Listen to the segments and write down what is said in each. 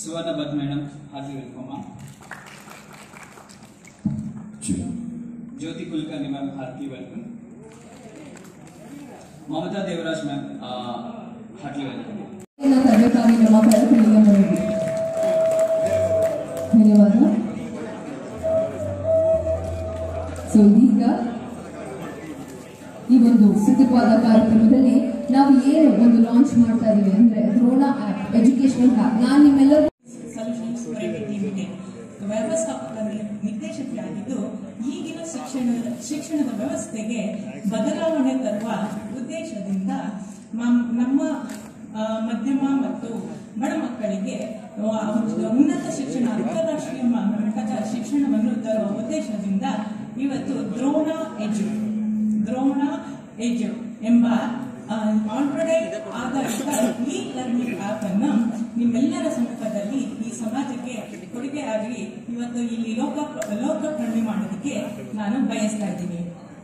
ಸುವರ್ಣ Bhat madam heartly welcome ma'am Jyoti Kulkarni ma'am heartly welcome Mamata Devaraj ma'am heartly welcome ಎಲ್ಲ ತರಬೇಕಾಗಿ ನಮ್ಮ ಪ್ರಯತ್ನಗಳಿಗೆ ಮಾಡಿದ್ವಿ ಧನ್ಯವಾದ ಸೊ ಇದೀಗ ಈ ಒಂದು ಸುದೀರ್ಘವಾದ ಕಾರ್ಯಕ್ರಮದಲ್ಲಿ ನಾವು ಏನು ಒಂದು ಲಾಂಚ್ ಮಾಡ್ತಾ ಇದೀವಿ ಅಂದ್ರೆ ದ್ರೋಣ ಆಪ್ ಎಜುಕೇಶನಲ್ ಆಪ್ ನಾನು ನಿಮ್ಮೆಲ್ಲರೂ ಸೊಲ್ಯೂಷನ್ಸ್ ಪ್ರೈವೇಟ್ ಲಿಮಿಟೆಡ್ ವ್ಯವಸ್ಥಾಪಕ ನಿರ್ದೇಶಕಿಯಾಗಿದ್ದು ಈಗಿನ ಶಿಕ್ಷಣ ಶಿಕ್ಷಣದ ವ್ಯವಸ್ಥೆಗೆ ಬದಲಾವಣೆ ತರುವ ಉದ್ದೇಶದಿಂದ ಮಮ್- ನಮ್ಮ ಆ, ಮಧ್ಯಮ ಮತ್ತು ಬಡ ಮಕ್ಕಳಿಗೆ ಆ, ಉನ್ನತ ಶಿಕ್ಷಣ ಅಂತಾರಾಷ್ಟ್ರೀಯ ಮ- ಮಟ್ಟದ ಶಿಕ್ಷಣವನ್ನು ತರುವ ಉದ್ದೇಶದಿಂದ ಇವತ್ತು ದ್ರೋಣ ಎಜು ದ್ರೋಣ ಎಜು ಎಂಬ ಆಲ್ರೆಡಿ ಆಧಾರಿತ ಇ ಲರ್ನಿಂಗ್ ಆಪ್ ಅನ್ನು ನಿಮ್ಮೆಲ್ಲರ ಸಮ್ಮುಖದಲ್ಲಿ ಈ ಸಮಾಜಕ್ಕೆ ಕೊಡುಗೆಯಾಗಿ ಇವತ್ತು ಇಲ್ಲಿ ಲೋಕ ಲೋಕಾರ್ಪಣೆ ಮಾಡೋದಕ್ಕೆ ನಾನು ಬಯಸ್ತಾ ಇದ್ದೀನಿ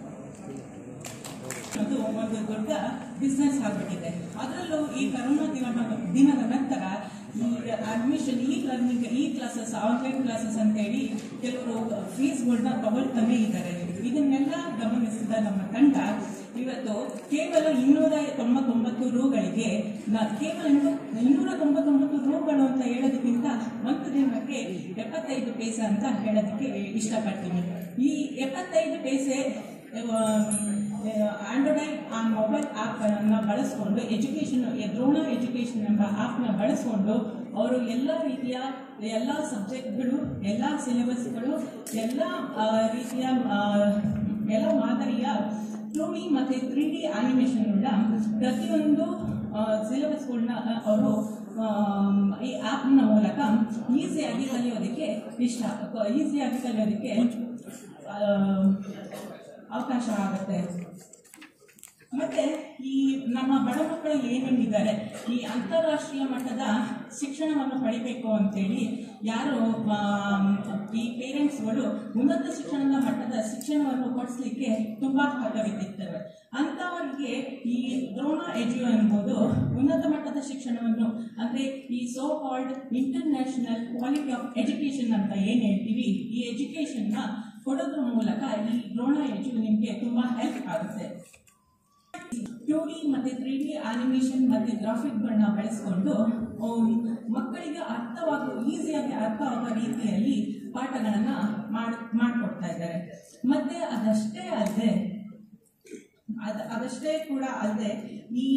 ಅದು ಒಂದು ದೊಡ್ಡ ಬಿಸ್ನೆಸ್ ಆಗ್ಬಿಟ್ಟಿದೆ ಅದರಲ್ಲೂ ಈ ಕರೋನಾ ದಿನ ದಿನದ ನಂತರ ಈ ಅಡ್ಮಿಷನ್ ಈ ಲರ್ನಿಂಗ್ ಈ ಕ್ಲಾಸಸ್ ಆನ್ಲೈನ್ ಕ್ಲಾಸಸ್ ಅಂತ ಹೇಳಿ ಕೆಲವರು ಫೀಸ್ಗಳನ್ನ ತಗೊಳ್ತಾನೆ ಇದ್ದಾರೆ ಇದನ್ನೆಲ್ಲ ಗಮನಿಸಿದ ನಮ್ಮ ತಂಡ ಇವತ್ತು ಕೇವಲ ಇನ್ನೂರ ತೊಂಬತ್ತೊಂಬತ್ತು ರೂಗಳಿಗೆ ನ- ಕೇವಲ ಇನ್ನೂ- ಇನ್ನೂರ ತೊಂಬತ್ತೊಂಬತ್ತು ರೂಗಳು ಅಂತ ಹೇಳೋದಕ್ಕಿಂತ ಒಂದು ದಿನಕ್ಕೆ ಎಪ್ಪತ್ತೈದು ಪೈಸೆ ಅಂತ ಹೇಳೋದಕ್ಕೆ ಇಷ್ಟಪಡ್ತೀನಿ ಈ ಎಪ್ಪತ್ತೈದು ಪೈಸೆ ಆಂಡ್ರಾಯ್ಡ್ ಆ ಮೊಬೈಲ್ ಆ್ಯಪ್ ಅನ್ನು ಬಳಸ್ಕೊಂಡು ಎಜುಕೇಷನ್ ದ್ರೋಣ ಎಜುಕೇಷನ್ ಎಂಬ ಆ್ಯಪ್ನ ಬಳಸ್ಕೊಂಡು ಅವರು ಎಲ್ಲ ರೀತಿಯ ಎಲ್ಲ ಸಬ್ಜೆಕ್ಟ್ಗಳು ಎಲ್ಲ ಸಿಲೆಬಸ್ಗಳು ಎಲ್ಲ ಆ, ರೀತಿಯ ಆ, ಎಲ್ಲ ಮಾದರಿಯ ಟೂ ಡಿ ಮತ್ತು ತ್ರೀ ಡಿ ಆನಿಮೇಷನ್ ಉಳ್ಳ ಪ್ರತಿಯೊಂದು ಸಿಲೆಬಸ್ಗಳನ್ನ ಅವರು ಈ ಆ್ಯಪ್ನ ಮೂಲಕ ಈಸಿಯಾಗಿ ಕಲಿಯೋದಕ್ಕೆ ಇಷ್ಟ ಈಸಿಯಾಗಿ ಕಲಿಯೋದಕ್ಕೆ ಆ, ಅವಕಾಶ ಆಗುತ್ತೆ ಮತ್ತೆ ಈ ನಮ್ಮ ಬಡ ಮಕ್ಕಳು ಏನೇನಿದ್ದಾರೆ ಈ ಅಂತಾರಾಷ್ಟ್ರೀಯ ಮಟ್ಟದ ಶಿಕ್ಷಣವನ್ನು ಪಡಿಬೇಕು ಅಂತೇಳಿ ಯಾರು ಆಮ್, ಈ ಪೇರೆಂಟ್ಸ್ಗಳು ಉನ್ನತ ಶಿಕ್ಷಣದ ಮಟ್ಟದ ಶಿಕ್ಷಣವನ್ನು ಕೊಡಿಸ್ಲಿಕ್ಕೆ ತುಂಬಾ ಹಠವಿದ್ದಿರ್ತವೆ ಅಂಥವರಿಗೆ ಈ ದ್ರೋಣ ಎಜು ಎಂಬುದು ಉನ್ನತ ಮಟ್ಟದ ಶಿಕ್ಷಣವನ್ನು ಅಂದ್ರೆ ಈ so called international quality of education ಅಂತ ಏನ್ ಹೇಳ್ತೀವಿ ಈ ಎಜುಕೇಶನ್ನ ಕೊಡೋದ್ರ ಮೂಲಕ ಈ ದ್ರೋಣ ಎಜು ನಿಮಗೆ ತುಂಬಾ ಹೆಲ್ಪ್ ಆಗುತ್ತೆ ಟೂ ಡಿ ಮತ್ತೆ ತ್ರೀ ಡಿ ಆನಿಮೇಷನ್ ಮತ್ತೆ ಗ್ರಾಫಿಕ್ಗಳನ್ನ ಬಳಸ್ಕೊಂಡು ಅವು ಮಕ್ಕಳಿಗೆ ಅರ್ಥವಾಗುವ ಈಸಿಯಾಗಿ ಅರ್ಥವಾಗುವ ರೀತಿಯಲ್ಲಿ ಪಾಠಗಳನ್ನ ಮಾಡ್ ಮಾಡಿಕೊಡ್ತಾ ಇದ್ದಾರೆ ಮತ್ತೆ ಅದಷ್ಟೇ ಅಲ್ಲದೆ ಅದ ಅದಷ್ಟೇ ಕೂಡ ಅಲ್ಲದೆ ಈ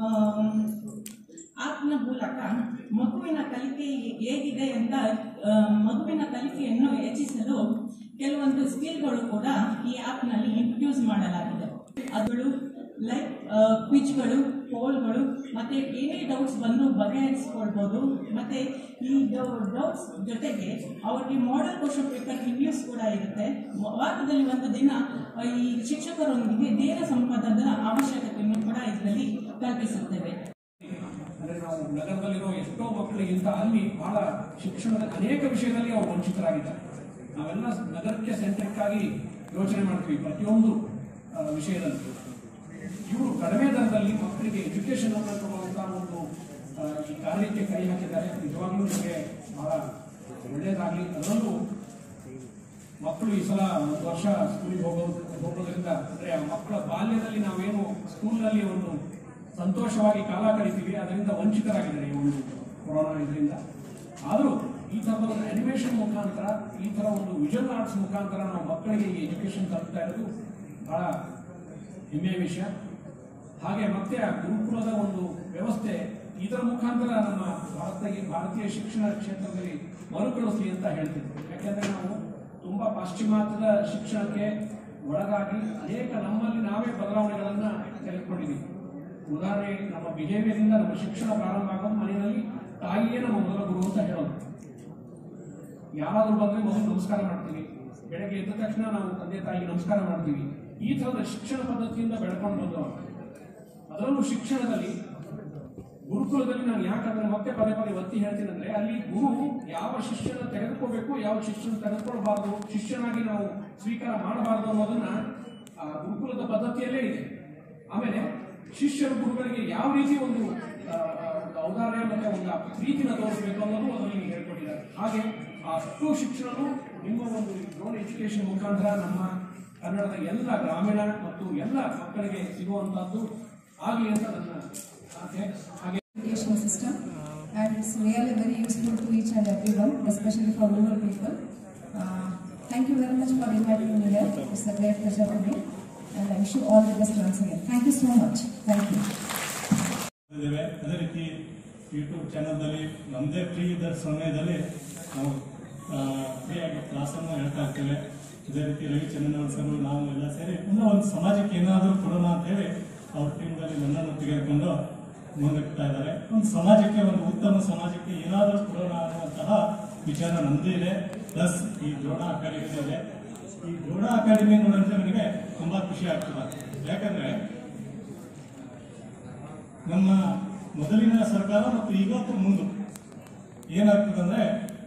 ಆಪ್ನ ಮೂಲಕ ಮಗುವಿನ ಕಲಿಕೆ ಹೇಗಿದೆ ಅಂತ ಆ, ಮಗುವಿನ ಕಲಿಕೆಯನ್ನು ಹೆಚ್ಚಿಸಲು ಕೆಲವೊಂದು ಸ್ಕಿಲ್ಗಳು ಕೂಡ ಈ ಆಪ್ನಲ್ಲಿ ಇಂಟ್ರೊಡ್ಯೂಸ್ ಮಾಡಲಾಗಿದೆ ಅದುಗಳು ಲೈಕ್ ಕ್ವಿಜ್ಗಳು ಪೋಲ್ಗಳು ಮತ್ತೆ ಏನೇ ಡೌಟ್ಸ್ ಬಂದರೂ ಬಗೆಹರಿಸ್ಕೊಳ್ಬೋದು ಮತ್ತೆ ಈ ಡೌಟ್ಸ್ ಜೊತೆಗೆ ಅವರಿಗೆ ಮಾಡೆಲ್ ಕ್ವಶನ್ ಪೇಪರ್ ರಿವ್ಯೂಸ್ ಕೂಡ ಇರುತ್ತೆ ವಾರದಲ್ಲಿ ಒಂದು ದಿನ ಆ, ಈ ಶಿಕ್ಷಕರೊಂದಿಗೆ ನೇರ ಸಂವಾದದ ಅವಶ್ಯಕತೆಯನ್ನು ಕೂಡ ಇದರಲ್ಲಿ ಕಲ್ಪಿಸುತ್ತೇವೆ ಅಂದ್ರೆ ನಾವು ನಗರದಲ್ಲಿರೋ ಎಷ್ಟೋ ಮಕ್ಕಳಿಗಿಂತ ಅಲ್ಲಿ ಬಹಳ ಶಿಕ್ಷಣದ ಅನೇಕ ವಿಷಯದಲ್ಲಿ ಅವರು ವಂಚಿತರಾಗಿದ್ದಾರೆ ನಾವೆಲ್ಲ ನಗರಕ್ಕೆ ಸೆಂಟ್ರಿಕ್ ಆಗಿ ಯೋಚನೆ ಮಾಡ್ತೀವಿ ಪ್ರತಿಯೊಂದು ಆ, ವಿಷಯದಲ್ಲಿ ಇವರು ಕಡಿಮೆ ದರದಲ್ಲಿ ಮಕ್ಕಳಿಗೆ ಎಜುಕೇಶನ್ ಅನ್ನು ಕೊಡುವಂತಹ ಒಂದು ಆ, ಈ ಕಾರ್ಯಕ್ಕೆ ಕೈ ಹಾಕಿದ್ದಾರೆ ನಿಜವಾಗ್ಲೂ ನಿಮಗೆ ಬಹಳ ಒಳ್ಳೆಯದಾಗಲಿ ಅದರಲ್ಲೂ ಮಕ್ಕಳು ಈ ಸಲ ಒಂದು ವರ್ಷ ಸ್ಕೂಲಿಗೆ ಹೋಗೋದು ಹೋಗೋದ್ರಿಂದ ಅಂದ್ರೆ ಆ ಮಕ್ಕಳ ಬಾಲ್ಯದಲ್ಲಿ ನಾವೇನು ಸ್ಕೂಲ್ನಲ್ಲಿ ಒಂದು ಸಂತೋಷವಾಗಿ ಕಾಲ ಕಳಿತೀವಿ ಅದರಿಂದ ವಂಚಿತರಾಗಿದ್ದಾರೆ ಈ ಒಂದು ಕೊರೋನಾ ಇದರಿಂದ ಆದರೂ ಈ ಥರದ ಒಂದು ಅನಿಮೇಷನ್ ಮುಖಾಂತರ ಈ ಥರ ಒಂದು ವಿಜುವಲ್ ಆರ್ಟ್ಸ್ ಮುಖಾಂತರ ನಾವು ಮಕ್ಕಳಿಗೆ ಈ ಎಜುಕೇಶನ್ ತಲುಪ್ತಾ ಇರೋದು ಬಹಳ ಹೆಮ್ಮೆಯ ವಿಷಯ ಹಾಗೆ ಮತ್ತೆ ಆ ಗುರುಕುಲದ ಒಂದು ವ್ಯವಸ್ಥೆ ಇದರ ಮುಖಾಂತರ ನಮ್ಮ ಭಾರತೀಯ ಭಾರತೀಯ ಶಿಕ್ಷಣ ಕ್ಷೇತ್ರದಲ್ಲಿ ಮರುಕಳಿಸಲಿ ಅಂತ ಹೇಳ್ತಿದ್ವಿ ಯಾಕೆಂದ್ರೆ ನಾವು ತುಂಬಾ ಪಾಶ್ಚಿಮಾತ್ಯದ ಶಿಕ್ಷಣಕ್ಕೆ ಒಳಗಾಗಿ ಅನೇಕ ನಮ್ಮಲ್ಲಿ ನಾವೇ ಬದಲಾವಣೆಗಳನ್ನ ತೆಗೆದುಕೊಂಡಿದ್ದೀವಿ ಉದಾಹರಣೆ ನಮ್ಮ ಬಿಹೇವಿಯರ್ ಇಂದ ನಮ್ಮ ಶಿಕ್ಷಣ ಪ್ರಾರಂಭ ಆಗೋದು ಮನೆಯಲ್ಲಿ ತಾಯಿಯೇ ನಮ್ಮ ಮೊದಲ ಗುರು ಅಂತ ಹೇಳೋದು ಯಾರಾದ್ರೂ ಬಂದ್ರೆ ಮೊದಲು ನಮಸ್ಕಾರ ಮಾಡ್ತೀವಿ ಬೆಳಗ್ಗೆ ಎದ್ದ ತಕ್ಷಣ ನಾವು ತಂದೆ ತಾಯಿಗೆ ನಮಸ್ಕಾರ ಮಾಡ್ತೀವಿ ಈ ತರದ ಶಿಕ್ಷಣ ಪದ್ಧತಿಯಿಂದ ಬೆಳ್ಕೊಂಡು ಬಂದವರು ಅದರಲ್ಲೂ ಶಿಕ್ಷಣದಲ್ಲಿ ಗುರುಕುಲದಲ್ಲಿ ನಾನು ಯಾಕಂದ್ರೆ ಮತ್ತೆ ಪದೇ ಪದೇ ಒತ್ತಿ ಹೇಳ್ತೀನಿ ಅಂದ್ರೆ ಅಲ್ಲಿ ಗುರು ಯಾವ ಶಿಷ್ಯನ ತೆಗೆದುಕೋಬೇಕು ಯಾವ ಶಿಷ್ಯನ ತೆಗೆದುಕೊಳ್ಬಾರ್ದು ಶಿಷ್ಯನಾಗಿ ನಾವು ಸ್ವೀಕಾರ ಮಾಡಬಾರ್ದು ಅನ್ನೋದನ್ನ ಆ ಗುರುಕುಲದ ಪದ್ಧತಿಯಲ್ಲೇ ಇದೆ ಆಮೇಲೆ ಶಿಷ್ಯರು ಗುರುಗಳಿಗೆ ಯಾವ ರೀತಿ ಒಂದು ಆ, ಆ, ಒಂದು ಔದಾರ್ಯ ಮತ್ತೆ ಒಂದು ಪ್ರೀತಿನ ತೋರಿಸಬೇಕು ಅನ್ನೋದು ಅದರಲ್ಲಿ ಹೇಳ್ಕೊಟ್ಟಿದ್ದಾರೆ ಹಾಗೆ ಅಷ್ಟು ಶಿಕ್ಷಣನು ನಿಮ್ಮ ಒಂದು ಡ್ರೋನ್ ಎಜುಕೇಶನ್ ಮುಖಾಂತರ ನಮ್ಮ ಕನ್ನಡದ ಎಲ್ಲ ಗ್ರಾಮೀಣ ಮತ್ತು ಎಲ್ಲ ಮಕ್ಕಳಿಗೆ ಸಿಗುವಂತಹದ್ದು ಆಗಲಿ ಅಂತ ನನ್ನ ಆಸೆ ಹಾಗೆ education system and it's really very useful to each and everyone, especially for rural people. Uh, thank you very much for inviting me here. It's a great pleasure for me and I wish you all the best once again. Thank you so much. Thank you. ಇದ್ದೇವೆ ಅದೇ ರೀತಿ YouTube ಚಾನಲ್ದಲ್ಲಿ ನಮ್ಮದೇ free ಇದ್ದ ಸಮಯದಲ್ಲಿ ನಾವು ಫ್ರೀಯಾಗಿ ಕ್ಲಾಸನ್ನು ಹೇಳ್ತಾ ಇರ್ತೇವೆ ಇದೇ ರೀತಿ ರವಿಚಂದ್ರನ್ ಸರ್ ನಾವು ಎಲ್ಲ ಸೇರಿ ಅಂದ್ರೆ ಒಂದು ಸಮಾಜಕ್ಕೆ ಏನಾದರೂ ಕೊಡೋಣ ಅಂತೇಳಿ ಅವ್ರ ಟೀಮ್ದಲ್ಲಿ ನನ್ನನ್ನು ತೆಗೆದುಕೊಂಡು ಮುಂದಿಡ್ತಾ ಇದ್ದಾರೆ ಒಂದು ಸಮಾಜಕ್ಕೆ ಒಂದು ಉತ್ತಮ ಸಮಾಜಕ್ಕೆ ಏನಾದರೂ ಕೊಡೋಣ ಅನ್ನುವಂತಹ ವಿಚಾರ ನಮ್ಮದೇ ಇದೆ ಪ್ಲಸ್ ಈ ದ್ರೋಣ ಅಕಾಡೆಮಿ ಇದೆ ಈ ದ್ರೋಣ ಅಕಾಡೆಮಿ ನೋಡಿದ್ರೆ ನನಗೆ ತುಂಬಾ ಖುಷಿ ಆಗ್ತದೆ ಯಾಕಂದ್ರೆ ನಮ್ಮ ಮೊದಲಿನ ಸರ್ಕಾರ ಮತ್ತು ಇವತ್ತು ಮುಂದೆ ಏನಾಗ್ತದಂದ್ರೆ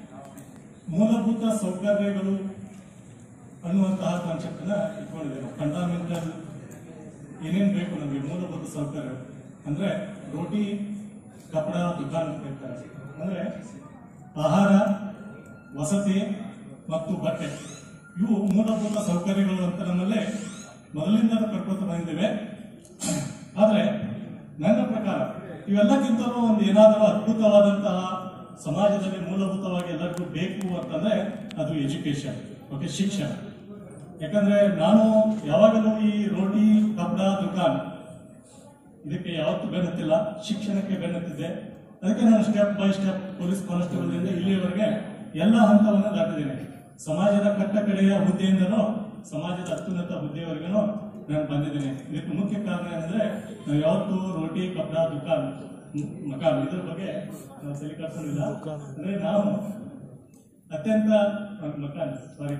ಮೂಲಭೂತ ಸೌಕರ್ಯಗಳು ಅನ್ನುವಂತಹ ಕಾನ್ಸೆಪ್ಟ್ ಅನ್ನ ಇಟ್ಕೊಂಡಿದ್ದೇವೆ ಫಂಡಮೆಂಟಲ್ ಏನೇನು ಬೇಕು ನಮಗೆ ಮೂಲಭೂತ ಸೌಕರ್ಯ ಅಂದ್ರೆ ರೋಟಿ ಕಪಡ ದುಕಾನ್ ಅಂತ ಹೇಳ್ತಾರೆ ಅಂದ್ರೆ ಆಹಾರ ವಸತಿ ಮತ್ತು ಬಟ್ಟೆ ಇವು ಮೂಲಭೂತ ಸೌಕರ್ಯಗಳು ಅಂತ ನಮ್ಮಲ್ಲೇ ಮೊದಲಿಂದ ಕರ್ಕೊತ ಬಂದಿದ್ದೇವೆ ಆದ್ರೆ ನನ್ನ ಪ್ರಕಾರ ಇವೆಲ್ಲಕ್ಕಿಂತಲೂ ಒಂದು ಏನಾದರೂ ಅದ್ಭುತವಾದಂತಹ ಸಮಾಜದಲ್ಲಿ ಮೂಲಭೂತವಾಗಿ ಎಲ್ಲರಿಗೂ ಬೇಕು ಅಂತಂದ್ರೆ ಅದು ಎಜುಕೇಶನ್ ಓಕೆ ಶಿಕ್ಷಣ ಯಾಕಂದ್ರೆ ನಾನು ಯಾವಾಗಲೂ ಈ ರೋಟಿ ಕಪಡ ದುಕಾನ್ ಇದಕ್ಕೆ ಯಾವತ್ತೂ ಬೆನ್ನತ್ತಿಲ್ಲ ಶಿಕ್ಷಣಕ್ಕೆ ಬೆನ್ನತ್ತಿದ್ದೆ ಅದಕ್ಕೆ ನಾನು step by step police constable ಇಂದ ಇಲ್ಲಿಯವರೆಗೆ ಎಲ್ಲ ಹಂತವನ್ನು ದಾಟಿದ್ದೇನೆ ಸಮಾಜದ ಕಟ್ಟ ಕಡೆಯ ಹುದ್ದೆಯಿಂದನೂ ಸಮಾಜದ ಅತ್ಯುನ್ನತ ಹುದ್ದೆಯವರೆಗೂ ನಾನು ಬಂದಿದ್ದೇನೆ ಇದಕ್ಕೆ ಮುಖ್ಯ ಕಾರಣ ಏನಂದ್ರೆ ನಾವು ಯಾವತ್ತೂ ರೋಟಿ ಕಪಡ ದುಕಾನ್ ಮ್- ಮಕಾನ್ ಇದ್ರ ಬಗ್ಗೆ ನಾವು ತಲೆ ಕೆಡ್ಸೋದಿಲ್ಲ ಅಂದ್ರೆ ನಾವು ಅತ್ಯಂತ ಅಹ್, ಮಕಾನ್ ಸಾರಿ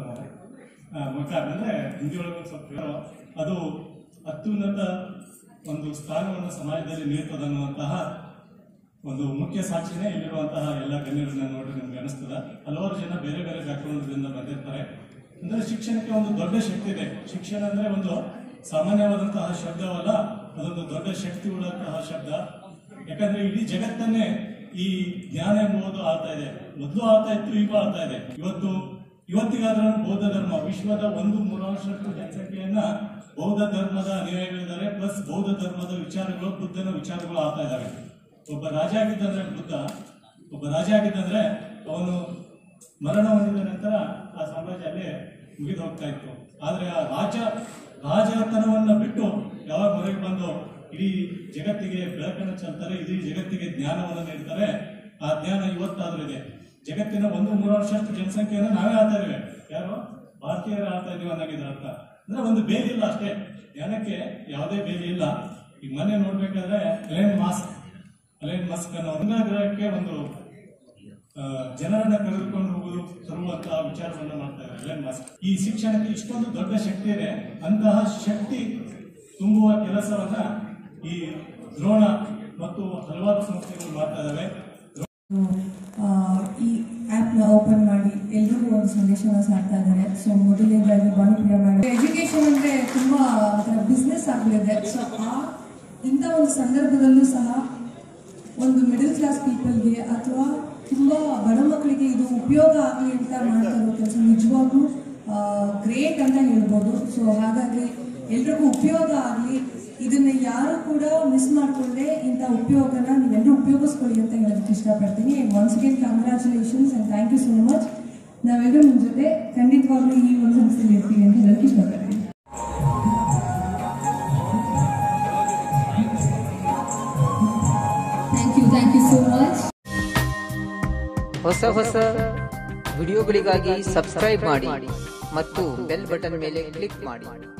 ಮಕಾನ್ ಅಂದ್ರೆ ಹಿಂದಿ ಒಳಗೆ ಒಂದ್ ಸ್ವಲ್ಪ ಏನೋ, ಅದು ಅತ್ಯುನ್ನತ ಒಂದು ಸ್ಥಾನವನ್ನು ಸಮಾಜದಲ್ಲಿ ನೀಡ್ತದನ್ನುವಂತಹ ಒಂದು ಮುಖ್ಯ ಸಾಕ್ಷಿನೇ ಇಲ್ಲಿರುವಂತಹ ಎಲ್ಲ ಗಣ್ಯರನ್ನ ನೋಡಿ ನಮ್ಗೆ ಅನಿಸ್ತದ ಹಲವಾರು ಜನ ಬೇರೆ ಬೇರೆ ಬ್ಯಾಕ್ಗ್ರೌಂಡ್ದಿಂದ ಬಂದಿರ್ತಾರೆ ಅಂದ್ರೆ ಶಿಕ್ಷಣಕ್ಕೆ ಒಂದು ದೊಡ್ಡ ಶಕ್ತಿ ಇದೆ ಶಿಕ್ಷಣ ಅಂದ್ರೆ ಒಂದು ಸಾಮಾನ್ಯವಾದಂತಹ ಶಬ್ದವಲ್ಲ ಅದೊಂದು ದೊಡ್ಡ ಶಕ್ತಿ ಉಳ್ಳಂತಹ ಶಬ್ದ ಯಾಕಂದ್ರೆ ಇಡೀ ಜಗತ್ತನ್ನೇ ಈ ಜ್ಞಾನ ಎಂಬುದು ಆಳ್ತಾ ಇದೆ ಮೊದಲು ಆಳ್ತಾ ಇತ್ತು ಈಗ ಆಳ್ತಾ ಇದೆ ಇವತ್ತು ಇವತ್ತಿಗಾದ್ರೂ ಬೌದ್ಧ ಧರ್ಮ ವಿಶ್ವದ ಒಂದು ಮೂರಾಂಶಷ್ಟು ಜನಸಂಖ್ಯೆಯನ್ನ ಬೌದ್ಧ ಧರ್ಮದ ಅನುಯಾಯಿಗಳಿದ್ದಾರೆ ಪ್ಲಸ್ ಬೌದ್ಧ ಧರ್ಮದ ವಿಚಾರಗಳು ಬುದ್ಧನ ವಿಚಾರಗಳು ಆಗ್ತಾ ಇದ್ದಾವೆ ಒಬ್ಬ ರಾಜ ಆಗಿದ್ದಂದ್ರೆ ಬುದ್ಧ ಒಬ್ಬ ರಾಜ ಆಗಿದ್ದಂದ್ರೆ ಅವನು ಮರಣ ಹೊಂದಿದ ನಂತರ ಆ ಸಾಮ್ರಾಜ್ಯ ಅಲ್ಲೇ ಮುಗಿದು ಹೋಗ್ತಾ ಇತ್ತು ಆದ್ರೆ ಆ ರಾಜ ರಾಜತನವನ್ನ ಬಿಟ್ಟು ಯಾವಾಗ ಹೊರಗೆ ಬಂದು ಇಡೀ ಜಗತ್ತಿಗೆ ಬೆಳಕನ್ನು ಚೆಲ್ತಾರೆ ಇಡೀ ಜಗತ್ತಿಗೆ ಜ್ಞಾನವನ್ನು ನೀಡ್ತಾರೆ ಆ ಜ್ಞಾನ ಇವತ್ತಾದ್ರೂ ಇದೆ ಜಗತ್ತಿನ ಒಂದು ಮೂರು ವರ್ಷಷ್ಟು ಜನಸಂಖ್ಯೆಯನ್ನು ನಾವೇ ಆಳ್ತಾ ಇದ್ದೇವೆ ಯಾರು ಭಾರತೀಯರೇ ಆಳ್ತಾ ಇದೀವಿ ಅನ್ನೋಗಿದ್ರ ಅರ್ಥ ಅಂದ್ರೆ ಒಂದು ಬೇಲಿ ಇಲ್ಲ ಅಷ್ಟೇ ಜ್ಞಾನಕ್ಕೆ ಯಾವುದೇ ಬೇಲಿ ಇಲ್ಲ ಈಗ ಮೊನ್ನೆ ನೋಡ್ಬೇಕಾದ್ರೆ ಎಲೆನ್ ಮಾಸ್ಕ್ ಅಲೆನ್ ಮಸ್ಕ್ ಅನ್ನೋ ಗ್ರಹಕ್ಕೆ ಒಂದು ಆ, ಜನರನ್ನ ಕರೆದುಕೊಂಡು ಹೋಗುವುದು ತರುವಂತಹ ವಿಚಾರವನ್ನ ಮಾಡ್ತಾ ಇದ್ದಾರೆ ಎಲೆನ್ ಮಸ್ಕ್ ಈ ಶಿಕ್ಷಣಕ್ಕೆ ಇಷ್ಟೊಂದು ದೊಡ್ಡ ಶಕ್ತಿ ಇದೆ ಅಂತಹ ಶಕ್ತಿ ತುಂಬುವ ಕೆಲಸವನ್ನ ಈ ದ್ರೋಣ ಮತ್ತು ಹಲವಾರು ಸಂಸ್ಥೆಗಳು ಮಾಡ್ತಾ ಇದ್ದಾವೆ ಆ, ಈ ಆ್ಯಪ್ನ ಓಪನ್ ಮಾಡಿ ಎಲ್ರಿಗೂ ಒಂದು ಸಂದೇಶನ ಸಾರ್ತಾ ಇದ್ದಾರೆ ಸೊ ಮೊದಲನೇದಾಗಿ ಭಾನುಪ್ರಿಯ ಮೇಡಮ್ ಎಜುಕೇಷನ್ ಅಂದರೆ ತುಂಬ ಅದರ ಬಿಸ್ನೆಸ್ ಆಗಲಿದೆ ಸೊ ಆ ಇಂಥ ಒಂದು ಸಂದರ್ಭದಲ್ಲೂ ಸಹ ಒಂದು ಮಿಡಲ್ ಕ್ಲಾಸ್ ಪೀಪಲ್ಗೆ ಅಥವಾ ತುಂಬ ಬಡ ಮಕ್ಕಳಿಗೆ ಇದು ಉಪಯೋಗ ಆಗಲಿ ಅಂತ ಮಾಡ್ತಾ ಇರೋ ಕೆಲಸ ನಿಜವಾಗ್ಲೂ ಗ್ರೇಟ್ ಅಂತ ಹೇಳ್ಬೋದು ಸೊ ಹಾಗಾಗಿ ಎಲ್ರಿಗೂ ಉಪಯೋಗ ಆಗಲಿ ಇದನ್ನ ಯಾರು ಕೂಡ ಮಿಸ್ ಮಾಡ್ಕೊಳ್ಳದೆ ಇಂಥ ಉಪಯೋಗನ ನೀವೆಲ್ಲರೂ ಉಪಯೋಗಿಸ್ಕೊಳ್ಳಿ ಅಂತ ಹೇಳೋದಕ್ಕೆ ಇಷ್ಟಪಡ್ತೀನಿ once again congratulations and thank you so much ನಾವೆಲ್ಲರೂ ನಿಮ್ಮ ಜೊತೆ ಖಂಡಿತವಾಗ್ಲೂ ಈ ಒಂದು ಸಂಸ್ಥೆಯಲ್ಲಿ ಇರ್ತೀವಿ ಅಂತ ಹೇಳೋದಕ್ಕೆ ಇಷ್ಟಪಡ್ತೀನಿ Thank you, thank you so much. ಹೊಸ ಹೊಸ ವಿಡಿಯೋಗಳಿಗಾಗಿ ಸಬ್ಸ್ಕ್ರೈಬ್ ಮಾಡಿ ಮತ್ತು ಬೆಲ್ ಬಟನ್ ಮೇಲೆ ಕ್ಲಿಕ್ ಮಾಡಿ